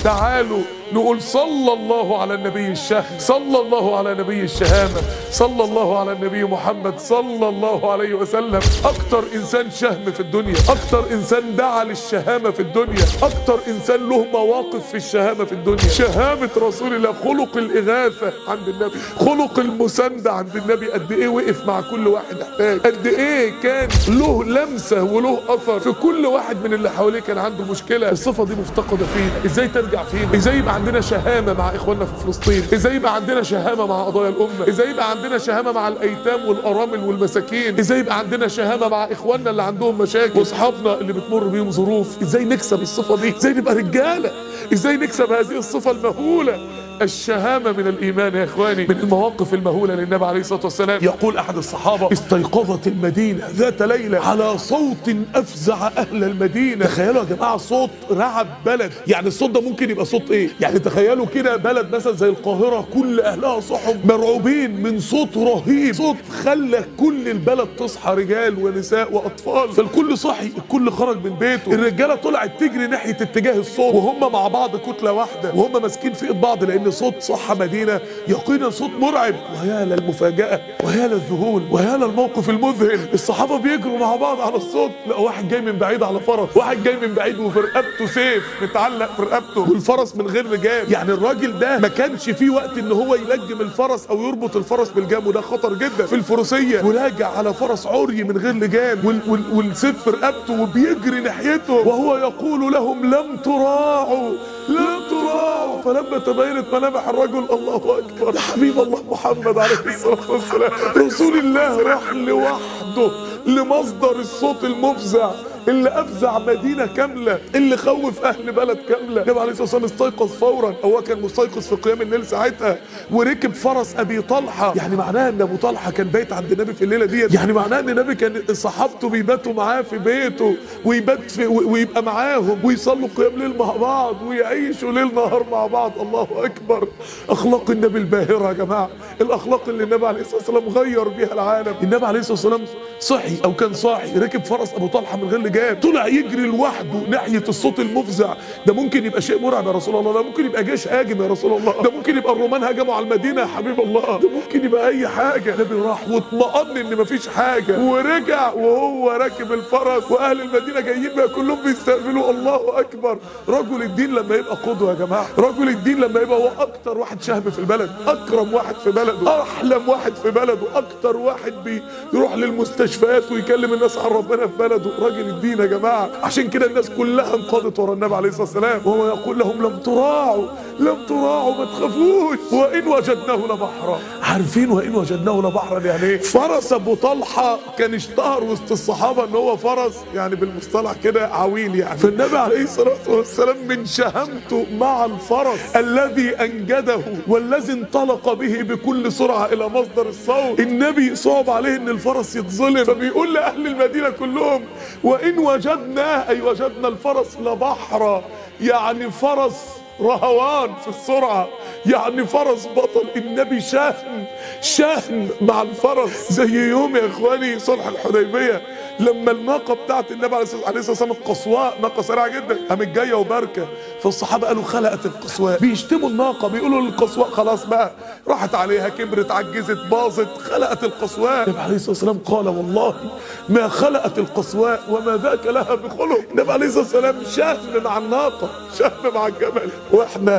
تعالوا نقول صلى الله على النبي الشهم صلى الله على نبي الشهامة صلى الله على النبي محمد صلى الله عليه وسلم أكتر إنسان شهم في الدنيا أكتر إنسان دعا للشهامة في الدنيا أكتر إنسان له مواقف في الشهامة في الدنيا شهامة رسول الله خلق الإغاثة عند النبي خلق المساندة عند النبي قد إيه وقف مع كل واحد احتاج قد إيه كان له لمسة وله أثر في كل واحد من اللي حواليه كان عنده مشكلة الصفة دي مفتقدة فينا إزاي ترجع فينا إزاي يبقى عندنا شهامة مع إخواننا في فلسطين إزاي يبقى عندنا شهامة مع قضايا الأمة إزاي يبقى عندنا شهامة مع الأيتام والأرامل والمساكين إزاي يبقى عندنا شهامة مع إخواننا اللي عندهم مشاكل وأصحابنا اللي بتمر بيهم ظروف إزاي نكسب الصفة دي إزاي نبقى رجالة إزاي نكسب هذه الصفة المهولة الشهامة من الإيمان يا إخواني من المواقف المهولة للنبي عليه الصلاة والسلام يقول أحد الصحابة استيقظت المدينة ذات ليلة على صوت أفزع أهل المدينة تخيلوا يا جماعة صوت رعب بلد يعني الصوت ده ممكن يبقى صوت إيه يعني تخيلوا كده بلد مثلا زي القاهرة كل أهلها صحوا مرعوبين من صوت رهيب صوت خلى كل البلد تصحى رجال ونساء وأطفال فالكل صحي الكل خرج من بيته الرجالة طلعت تجري ناحية اتجاه الصوت وهم مع بعض كتلة واحدة وهم ماسكين في ايد بعض لأن صوت صح مدينة يقينا صوت مرعب ويا للمفاجأة ويا للذهول ويا للموقف المذهل الصحابة بيجروا مع بعض على الصوت لا واحد جاي من بعيد على فرس واحد جاي من بعيد وفي رقبته سيف متعلق في رقبته والفرس من غير لجام يعني الراجل ده ما كانش فيه وقت ان هو يلجم الفرس او يربط الفرس بالجام وده خطر جدا في الفروسية وراجع على فرس عري من غير لجام وال وال والسيف في رقبته وبيجري ناحيته وهو يقول لهم لم تراعوا لم تراعوا فلما تبينت ملامح الرجل الله اكبر يا حبيب الله محمد عليه الصلاه والسلام رسول الله راح لوحده لمصدر الصوت المفزع اللي افزع مدينه كامله اللي خوف اهل بلد كامله النبي عليه الصلاه والسلام استيقظ فورا هو كان مستيقظ في قيام الليل ساعتها وركب فرس ابي طلحه يعني معناها ان ابو طلحه كان بايت عند النبي في الليله ديت يعني معناها ان النبي كان صحابته بيباتوا معاه في بيته ويبات في ويبقى معاهم ويصلوا قيام ليل مع بعض ويعيشوا ليل نهار مع بعض الله اكبر اخلاق النبي الباهره يا جماعه الاخلاق اللي النبي عليه الصلاه والسلام غير بيها العالم النبي عليه الصلاه والسلام صحي او كان صاحي ركب فرس ابو طلحه من غير لجام طلع يجري لوحده ناحيه الصوت المفزع ده ممكن يبقى شيء مرعب يا رسول الله ده ممكن يبقى جيش هاجم يا رسول الله ده ممكن يبقى الرومان هجموا على المدينه يا حبيب الله ده ممكن يبقى اي حاجه النبي راح واطمأن ان مفيش حاجه ورجع وهو راكب الفرس واهل المدينه جايين بقى كلهم بيستقبلوا الله اكبر رجل الدين لما يبقى قدوه يا جماعه رجل الدين لما يبقى هو اكتر واحد شهم في البلد اكرم واحد في بلده احلم واحد في بلده اكتر واحد بيروح للمستشفيات ويكلم الناس عن ربنا في بلده راجل الدين يا جماعه عشان كده الناس كلها انقادت ورا النبي عليه الصلاه والسلام وهو يقول لهم لم تراعوا لم تراعوا ما تخافوش وان وجدناه لبحرا عارفين وان وجدناه لبحرا يعني ايه فرس ابو طلحه كان اشتهر وسط الصحابه ان هو فرس يعني بالمصطلح كده عويل يعني فالنبي عليه الصلاه والسلام من شهامته مع الفرس الذي انجده والذي انطلق به بكل سرعه الى مصدر الصوت النبي صعب عليه ان الفرس يتظلم فبيقول لاهل المدينه كلهم وان وجدناه اي وجدنا الفرس لبحرا يعني فرس رهوان في السرعة يعني فرس بطل النبي شهم شهم مع الفرس زي يوم يا اخواني صلح الحديبية لما الناقة بتاعت النبي عليه الصلاة والسلام القصواء ناقة سريعة جدا قامت جاية وباركة فالصحابة قالوا خلقت القصواء بيشتموا الناقة بيقولوا للقصواء خلاص بقى راحت عليها كبرت عجزت باظت خلقت القصواء النبي عليه الصلاة والسلام قال والله ما خلقت القصواء وما ذاك لها بخلق النبي عليه الصلاة والسلام شهم مع الناقة شهم مع الجمل واحنا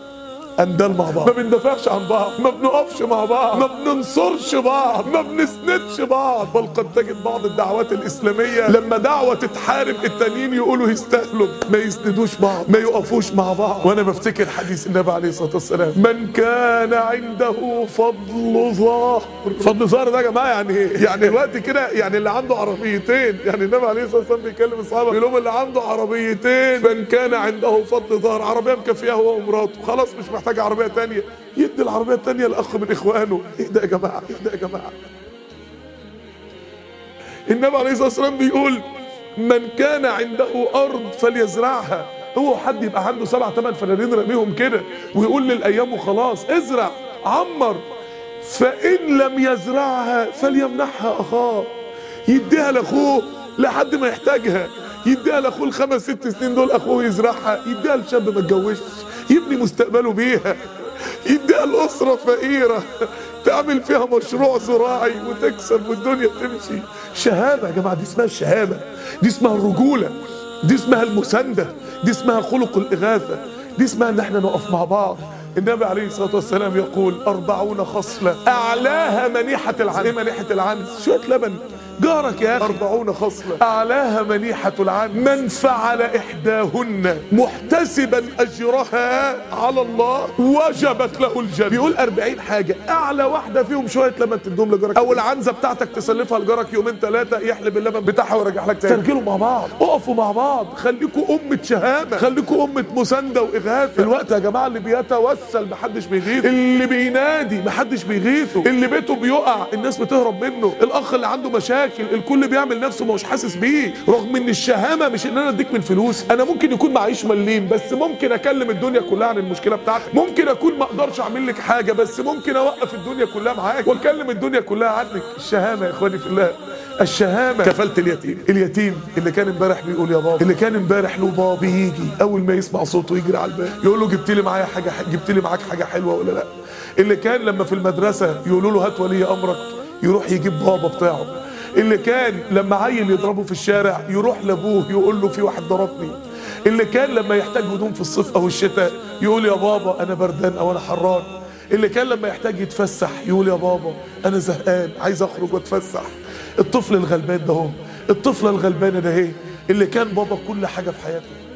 اندال مع بعض ما بندافعش عن بعض ما بنقفش مع بعض ما بننصرش بعض ما بنسندش بعض بل قد تجد بعض الدعوات الاسلاميه لما دعوه تتحارب التانيين يقولوا يستاهلوا ما يسندوش بعض ما يقفوش مع بعض وانا بفتكر حديث النبي عليه الصلاه والسلام من كان عنده فضل ظهر فضل ظهر ده يا جماعه يعني ايه يعني الوقت كده يعني اللي عنده عربيتين يعني النبي عليه الصلاه والسلام بيكلم الصحابه بيقول لهم اللي عنده عربيتين من كان عنده فضل ظهر عربيه مكفيه هو ومراته خلاص مش محتاج محتاج عربية تانية يدي العربية التانية لأخ من إخوانه إيه ده يا جماعة إيه ده يا جماعة النبي عليه الصلاة والسلام بيقول من كان عنده أرض فليزرعها هو حد يبقى عنده سبع ثمان فنانين رميهم كده ويقول للأيام وخلاص ازرع عمر فإن لم يزرعها فليمنحها أخاه يديها لأخوه لحد ما يحتاجها يديها لاخوه الخمس ست سنين دول اخوه يزرعها يديها لشاب ما اتجوزش يبني مستقبله بيها يديها الأسرة فقيرة تعمل فيها مشروع زراعي وتكسب والدنيا تمشي شهامة يا جماعة دي اسمها الشهامة دي اسمها الرجولة دي اسمها المساندة دي اسمها خلق الإغاثة دي اسمها ان احنا نقف مع بعض النبي عليه الصلاة والسلام يقول أربعون خصلة أعلاها منيحة العنز إيه منيحة العنز شوية لبن جارك يا أخي أربعون خصلة أعلاها منيحة العنز من فعل إحداهن محتسبا أجرها على الله وجبت له الجنة بيقول أربعين حاجة أعلى واحدة فيهم شوية لبن تدوم لجارك أو العنزة بتاعتك تسلفها لجارك يومين ثلاثة يحلب اللبن بتاعها ويرجع لك تاني ترجلوا مع بعض اقفوا مع بعض خليكوا أمة شهامة خليكوا أمة مساندة وإغاثة الوقت يا جماعة اللي بيتوسل محدش بيغيثه اللي بينادي محدش بيغيثه اللي بيته بيقع الناس بتهرب منه الأخ اللي عنده مشاكل الكل بيعمل نفسه مش حاسس بيه رغم ان الشهامة مش ان انا اديك من فلوس انا ممكن يكون معيش مليم بس ممكن اكلم الدنيا كلها عن المشكلة بتاعتك ممكن اكون ما اقدرش اعمل لك حاجة بس ممكن اوقف الدنيا كلها معاك واكلم الدنيا كلها عنك الشهامة يا اخواني في الله الشهامة كفالة اليتيم اليتيم اللي كان امبارح بيقول يا بابا اللي كان امبارح له بابا يجي اول ما يسمع صوته يجري على الباب يقول له جبت لي معايا حاجة جبت لي معاك حاجة حلوة ولا لا اللي كان لما في المدرسة يقولوا له هات ولي امرك يروح يجيب بابا بتاعه اللي كان لما عيل يضربه في الشارع يروح لابوه يقول له في واحد ضربني اللي كان لما يحتاج هدوم في الصيف او الشتاء يقول يا بابا انا بردان او انا حران اللي كان لما يحتاج يتفسح يقول يا بابا انا زهقان عايز اخرج واتفسح الطفل الغلبان ده هو الطفله الغلبانه ده هي اللي كان بابا كل حاجه في حياته